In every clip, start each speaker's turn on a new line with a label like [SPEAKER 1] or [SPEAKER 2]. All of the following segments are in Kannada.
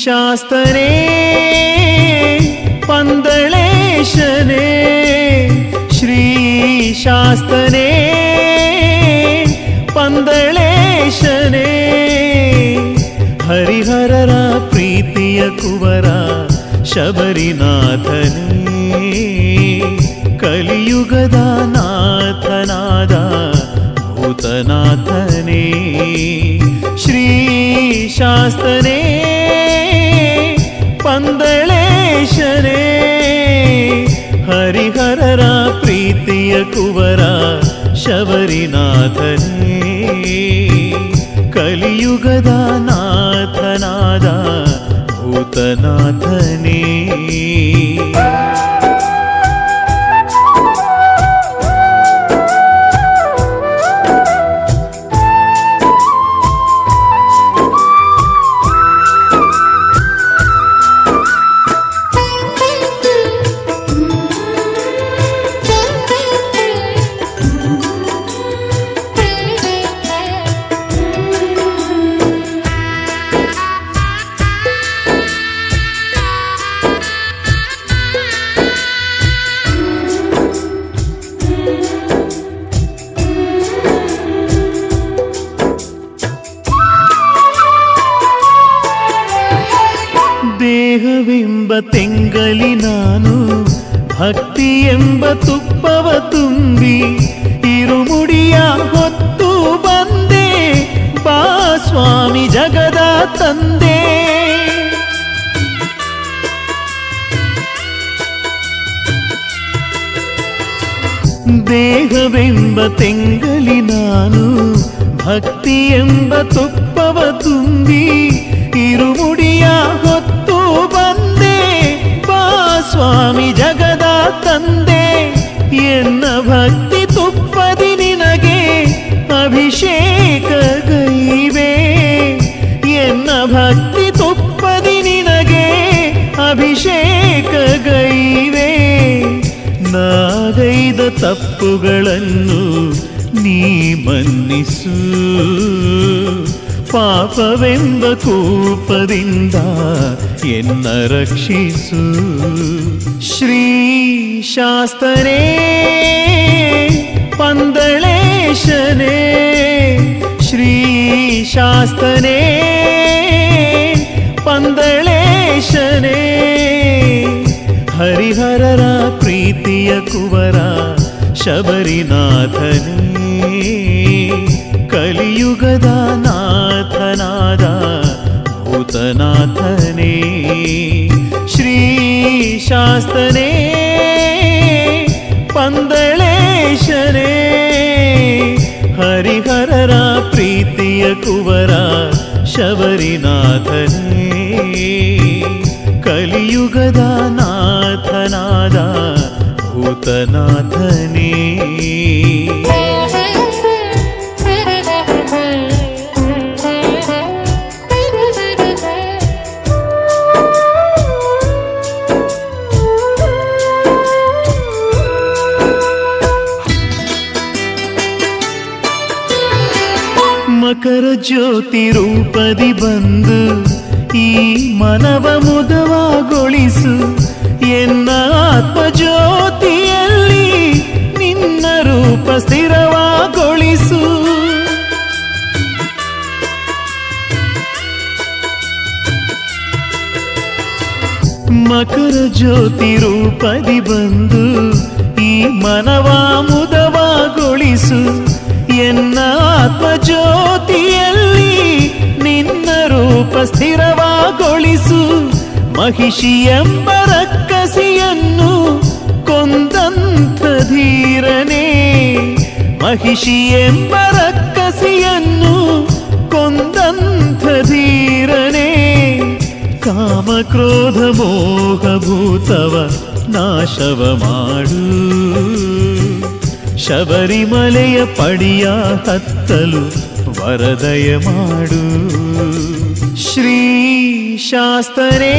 [SPEAKER 1] ശ്രീശാസ്തനേ പന്തളേശനേ ശ്രീശാസ്തനേ ಪಂದಳೇಶನೇ ಹರಿಹರರ ಪ್ರೀತಿಯ ಕುವರ ಶಬರಿನಾಥನೇ ಕಲಿಯುಗದ ನಾಥನಾದ ಭೂತನಾಥನೇ ಶ್ರೀ ಶಾಸ್ತನೇ ಪಂದಳೇಶನೇ ಹರಿಹರರ ಪ್ರೀತಿಯ ಕುವರ ಶಬರಿನಾಥನೇ ಕಲಿಯುಗದ ನಾಥನಾದ ಭೂತನಾಥನೇ ದೇಹವೆಂಬ ತೆಂಗಲಿ ನಾನು ಭಕ್ತಿ ಎಂಬ ತುಪ್ಪವ ತುಂಬಿ ಇರುಮುಡಿಯ ಹೊತ್ತು ಬಂದೆ ಬಾ ಸ್ವಾಮಿ ಜಗದ ತಂದೆ ದೇಹವೆಂಬ ತೆಂಗಲಿ ನಾನು ಭಕ್ತಿ ಎಂಬ ತುಪ್ಪವ ತುಂಬಿ ಇರುಮುಡಿಯ ಹೊತ್ತು ಬಂದೆ ಬಾ ಸ್ವಾಮಿ ಜಗದ ತಂದೆ ಎನ್ನ ಭಕ್ತಿ ತುಪ್ಪದಿ ನಿನಗೆ ಅಭಿಷೇಕ ಗೈವೆ ಎನ್ನ ಭಕ್ತಿ ತುಪ್ಪದಿ ನಿನಗೆ ಅಭಿಷೇಕ ಗೈವೆ ನಾಗೈದ ತಪ್ಪುಗಳನ್ನು ನೀ ಮನ್ನಿಸು ಪಾಪವೆಂಬ ಕೂಪದಿಂದ ಎನ್ನ ರಕ್ಷಿಸು ಶ್ರೀ ಶಾಸ್ತನೇ ಪಂದಳೇಶನೇ ಶ್ರೀ ಶಾಸ್ತನೇ ಪಂದಳೇಶನೇ ಹರಿಹರರ ಪ್ರೀತಿಯ ಕುವರ ಶಬರಿನಾಥನೇ ಕಲಿಯುಗದ ನಾಥನಾದ ಭೂತನಾಥನೇ ಶ್ರೀ ಶಾಸ್ತನೇ ಪಂದಳೇಶನೇ ಹರಿಹರರ ಪ್ರೀತಿಯ ಕುವರ ಶಬರಿನಾಥನೇ ಕಲಿಯುಗದ ನಾಥನಾದ ಭೂತನಾಥನೇ ಮಕರ ಜ್ಯೋತಿ ರೂಪದಿ ಬಂದು ಈ ಮನವ ಮುದವಾಗೊಳಿಸು ಎನ್ನ ಆತ್ಮ ಜ್ಯೋತಿಯಲ್ಲಿ ನಿನ್ನ ರೂಪ ಸ್ಥಿರವಾಗೊಳಿಸು ಮಕರ ಜ್ಯೋತಿ ರೂಪದಿ ಬಂದು ಈ ಮನವ ಮುದವಾಗೊಳಿಸು ಎನ್ನ ಆತ್ಮ ಜ್ಯೋತಿಯಲ್ಲಿ ನಿನ್ನ ರೂಪ ಸ್ಥಿರವಾಗೊಳಿಸು ಮಹಿಷಿ ಎಂಬ ರಕ್ಕಸಿಯನ್ನು ಕೊಂದಂಥ ಧೀರನೇ ಮಹಿಷಿ ಎಂಬ ರಕ್ಕಸಿಯನ್ನು ಕೊಂದಂಥ ಧೀರನೇ ಕಾಮ ಕ್ರೋಧ ಮೋಹಭೂತವ ನಾಶವ ಮಾಡು ಶಬರಿಮಲೆಯ ಪಡಿಯ ಹತ್ತಲು ವರದಯ ಮಾಡು ಶ್ರೀ ಶಾಸ್ತನೇ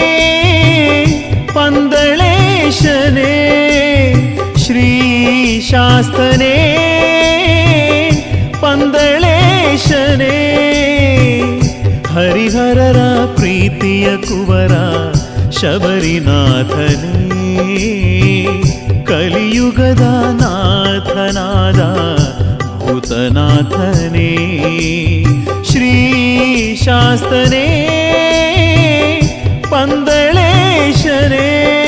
[SPEAKER 1] ಪಂದಳೇಶನೇ ಶ್ರೀ ಶಾಸ್ತನೇ ಪಂದಳೇಶನೇ ಹರಿಹರರ ಪ್ರೀತಿಯ ಕುವರ ಶಬರಿನಾಥನೇ ಕಲಿಯುಗದ ನಾಥನಾದ ಭೂತನಾಥನೇ ಶ್ರೀ ಶಾಸ್ತನೇ ಪಂದಳೇಶನೇ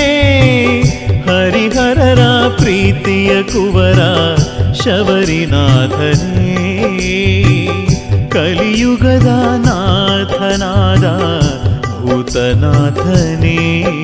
[SPEAKER 1] ಹರಿಹರರ ಪ್ರೀತಿಯ ಕುವರ ಶಬರಿನಾಥನೇ ಕಲಿಯುಗದ ನಾಥನಾದ ಭೂತನಾಥನೇ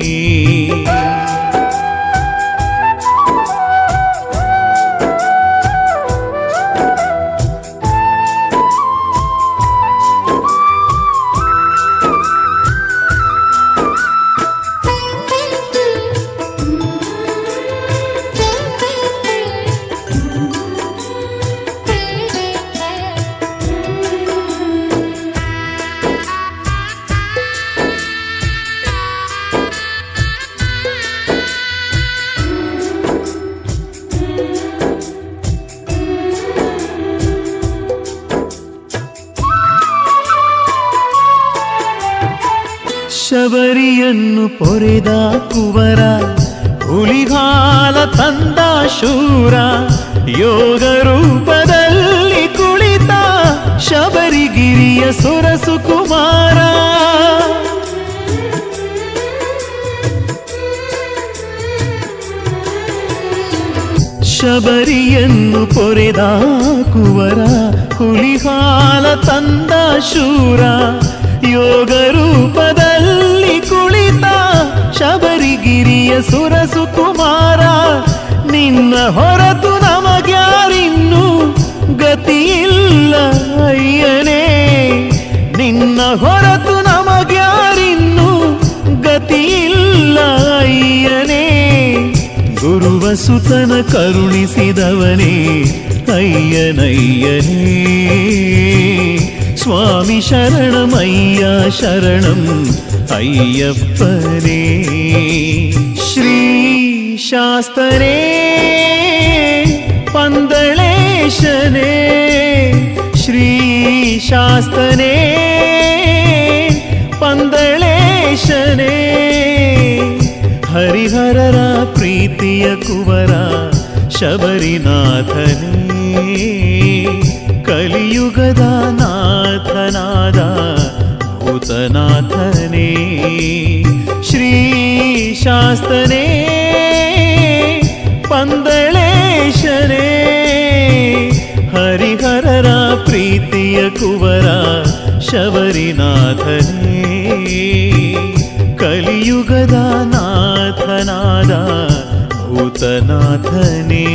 [SPEAKER 1] ಶಬರಿಯನ್ನು ಪೊರೆದ ಕುವರ ಹುಲಿಹಾಲ ತಂದ ಶೂರ ಯೋಗ ರೂಪದಲ್ಲಿ ಕುಳಿತ ಶಬರಿಗಿರಿಯ ಸುರಸು ಕುಮಾರ ಶಬರಿಯನ್ನು ಪೊರೆದ ಕುವರ ಹುಲಿಹಾಲ ತಂದ ಶೂರ ಯೋಗ ರೂಪದಲ್ಲಿ ಕುಳಿತ ಶಬರಿಗಿರಿಯ ಸುರಸು ಕುಮಾರ ನಿನ್ನ ಹೊರತು ನಮಗ್ಯಾರಿನ್ನು ಗತಿಯಿಲ್ಲ ಅಯ್ಯನೇ ನಿನ್ನ ಹೊರತು ನಮಗ್ಯಾರಿನ್ನು ಗತಿಯಿಲ್ಲ ಅಯ್ಯನೇ ಗುರುವ ಸುತನ ಕರುಣಿಸಿದವನೇ ಅಯ್ಯನಯ್ಯನೇ ಸ್ವಾಮಿ ಶರಣಮಯ್ಯ ಶರಣಂ ಅಯ್ಯಪ್ಪನೇ ಶ್ರೀ ಶಾಸ್ತನೇ ಪಂದಳೇಶನೇ ಶ್ರೀ ಶಾಸ್ತನೇ ಪಂದಳೇಶನೇ ಹರಿಹರರ ಪ್ರೀತಿಯ ಕುವರ ಶಬರಿನಾಥನೇ ಕಲಿಯುಗದ ನಾಥನಾದ ಭೂತನಾಥನೇ ಶ್ರೀ ಶಾಸ್ತನೇ ಪಂದಳೇಶನೇ ಹರಿಹರರ ಪ್ರೀತಿಯ ಕುವರ ಶಬರಿನಾಥನೇ ಕಲಿಯುಗದ ನಾಥನಾದ ಭೂತನಾಥನೇ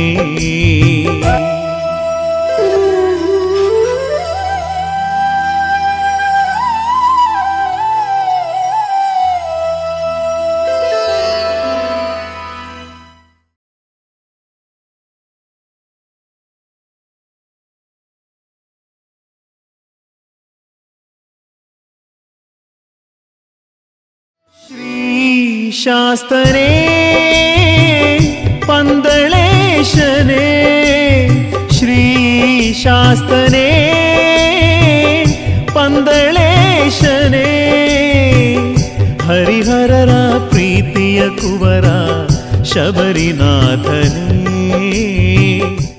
[SPEAKER 1] ಶ್ರೀ ಶಾಸ್ತನೇ ಪಂದಳೇಶನೇ ಶ್ರೀ ಶಾಸ್ತನೇ ಪಂದಳೇಶನೇ ಹರಿಹರರ ಪ್ರೀತಿಯ ಕುವರ ಶಬರಿನಾಥನೇ